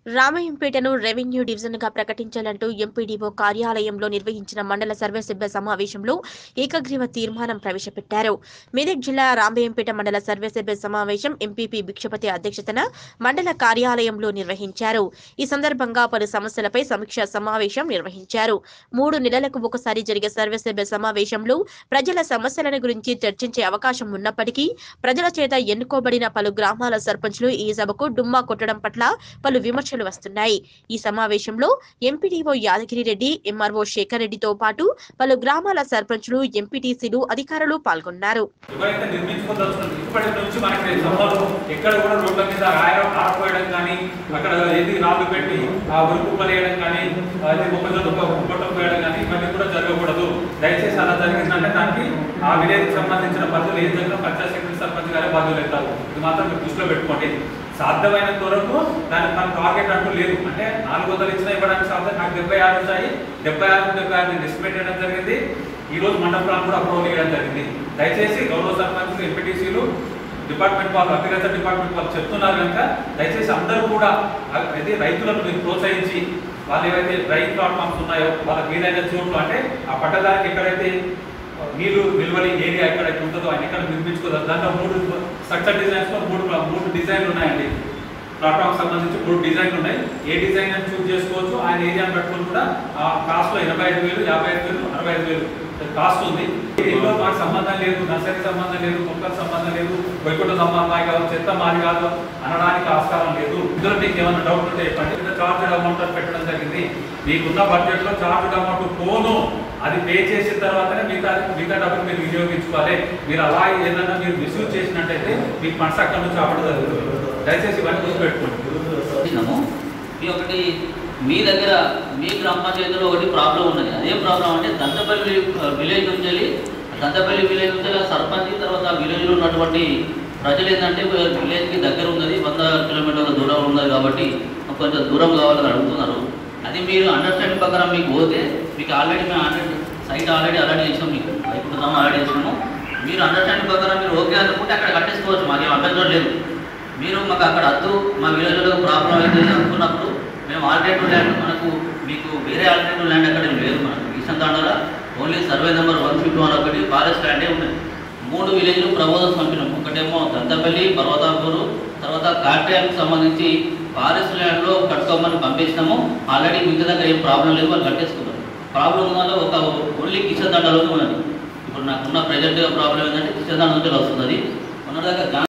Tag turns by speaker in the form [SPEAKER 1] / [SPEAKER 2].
[SPEAKER 1] రామయంపేటను revenue డివిజన్గా ప్రకటించాలంటూ MPDO కార్యాలయంలో నిర్వహించిన మండల సర్వసభ్య సమావేశంలో ఏకగ్రీవ తీర్మానం ప్రవేశపెట్టారు మెదక్ జిల్లా రామయంపేట మండల సర్వసభ్య సమావేశం ఎంపీపీ భిక్షపతి అధ్యక్షతన మండల కార్యాలయంలో నిర్వహించారు ఈ సందర్భంగా పలు సమస్యలపై సమీక్షా సమావేశం నిర్వహించారు మూడు నెలలకు ఒకసారి జరిగే సర్వసభ్య సమావేశంలో ప్రజల సమస్యలను గురించి చర్చించే అవకాశం ఉన్నప్పటికీ ప్రజల చేత ఎన్నుకోబడిన పలు గ్రామాల సర్పంచ్లు ఈ సభకు డుమ్మా కొట్టడం పట్ల పలు విమర్శలు వస్తున్నాయి ఈ సమావేశంలో ఎంపీడీఓ యాదగిరి రెడ్డి ఎంఆర్ఓ శేఖర్ రెడ్డితో పాటు పలు గ్రామాల సర్పంచ్లు ఎంపీటీసీలు అధికారులు పాల్గొన్నారు
[SPEAKER 2] ఎవరైతే నిర్మించుకోదలుచుకున్నారు ఇప్పటి నుంచి మనకి సభలో ఎక్కడ కూడా రోడ్ల మీద రాయడం ఆడపోయడం కానీ అక్కడ ఏది రాళ్ళు పెట్టి ఆ ఉరుకు పలేయడం కానీ అది మొక్కజొన్న కుప్పటం పోయడం కానీ ఇవన్నీ కూడా జరగకూడదు దయచేసి అలా జరిగిందంటే దానికి ఆ విలేజ్కి సంబంధించిన పద్ధతులు ఏం జరిగినా పంచాయత్ సెక్రటరీ సర్పంచ్ గారే బాధ్యులు అవుతారు ఇది మాత్రం మీరు దృష్టిలో పెట్టుకోండి సాధ్యమైనంత వరకు దానికి మన టార్గెట్ అంటూ లేదు అంటే నాలుగు వందలు ఇచ్చినా ఇవ్వడానికి సాధ్యం నాకు డెబ్బై ఆరు వచ్చాయి డెబ్బై ఆరు డెబ్బై ఆరు నేను ఎస్టిమేట్ చేయడం జరిగింది ఈ రోజు మండల ప్లాన్ కూడా అప్రూవల్ చేయడం జరిగింది దయచేసి గౌరవ సర్పంచులు ఎంపీటీసీలు డిపార్ట్మెంట్ వాళ్ళు అగ్రికల్చర్ డిపార్ట్మెంట్ వాళ్ళు చెప్తున్నారు కనుక దయచేసి అందరూ కూడా అయితే రైతులను మీరు ప్రోత్సహించి వాళ్ళు ఏవైతే డ్రై ప్లాట్ఫామ్స్ ఉన్నాయో వాళ్ళ వీలైన చోట్ల అంటే ఆ పట్టదారికి ఎక్కడైతే నీళ్లు నిల్వని ఏరియా ఎక్కడైతే ఉంటుందో ఆయన ఎక్కడ నిర్మించుకోదు దాంట్లో మూడు స్ట్రక్చర్ డిజైన్స్ లో మూడు మూడు డిజైన్లు ఉన్నాయండి ప్లాట్ఫామ్ సంబంధించి మూడు డిజైన్లు ఉన్నాయి ఏ డిజైన్ అని చూస్ చేసుకోవచ్చు ఆయన ఏరియాని పెట్టుకుని కూడా ఆ కాస్ట్ లో ఎనభై ఐదు వేలు యాభై ఐదు వేలు అరవై ఐదు వేలు కాస్ట్ ఉంది దీంట్లో మాకు సంబంధం లేదు నర్సరీ సంబంధం లేదు మొక్కల సంబంధం లేదు వైకుంఠ సంబంధం కాదు చెత్త మాది కాదు అనడానికి ఆస్కారం లేదు ఇందులో మీకు ఏమైనా డౌట్ ఉంటే చెప్పండి చార్జ్ అమౌంట్ అని పెట్టడం జరిగింది మీకున్న బడ్జెట్ లో చార్జ్ అమౌంట్ పోను అది పే చేసిన తర్వాతనే మిగతా మిగతా డబ్బులు మీరు వినియోగించుకోవాలి మీరు అలా ఏదైనా మీరు మిస్యూజ్ చేసినట్టయితే మీకు ఫండ్స్ అక్కడ నుంచి అవ్వడం జరుగుతుంది దయచేసి ఇవన్నీ గుర్తుపెట్టుకోండి
[SPEAKER 3] చేసినాము ఈ ఒకటి మీ దగ్గర మీ గ్రామ పంచాయతీలో ఒకటి ప్రాబ్లం ఉన్నది అదే ప్రాబ్లం అంటే దంతపల్లి విలేజ్ నుంచి వెళ్ళి దంతపల్లి విలేజ్ నుంచి వెళ్ళి సర్పంచ్ తర్వాత ఆ విలేజ్లో ఉన్నటువంటి ప్రజలు ఏంటంటే విలేజ్కి దగ్గర ఉన్నది వంద కిలోమీటర్ల దూరం ఉన్నది కాబట్టి మాకు కొంచెం దూరం కావాలని అడుగుతున్నారు అది మీరు అండర్స్టాండింగ్ ప్రకారం మీకు పోతే మీకు ఆల్రెడీ మేము ఆల్రెడీ సైట్ ఆల్రెడీ అలాట్ చేసాం మీకు వైకుంఠం అలాట్ చేసినాము మీరు అండర్స్టాండింగ్ ప్రకారం మీరు ఓకే అనుకుంటే అక్కడ కట్టేసుకోవచ్చు మాకేం అభ్యంతరం లేదు మీరు మాకు అక్కడ వద్దు మా విలేజ్లో ప్రాబ్లం అయితే అనుకున్నప్పుడు మేము ఆల్టర్నేటివ్ ల్యాండ్ మనకు మీకు వేరే ఆల్టర్నేటివ్ ల్యాండ్ అక్కడ ఏం లేదు మనకు ఈశాన్ తాండాల only survey number one fifty one ఒకటి ఫారెస్ట్ ల్యాండే ఉన్నాయి మూడు విలేజ్లు ప్రపోజల్స్ పంపినాం ఒకటేమో దంతపల్లి పర్వతాపూరు తర్వాత కాట్యాలకు సంబంధించి ఫారెస్ట్ ల్యాండ్లో కట్టుకోమని పంపించినాము ఆల్రెడీ మిగతా దగ్గర ఏం ప్రాబ్లం లేదు వాళ్ళు కట్టేసుకున్నారు ప్రాబ్లం ఉన్న వాళ్ళు ఒక ఓన్లీ కిషన్ తండాలోనే ఉన్నది ఇప్పుడు నాకున్న ప్రజెంట్గా ప్రాబ్లం ఏంటంటే కిషన్ తండ నుంచి వస్తున్నది ఉన్న దగ్గర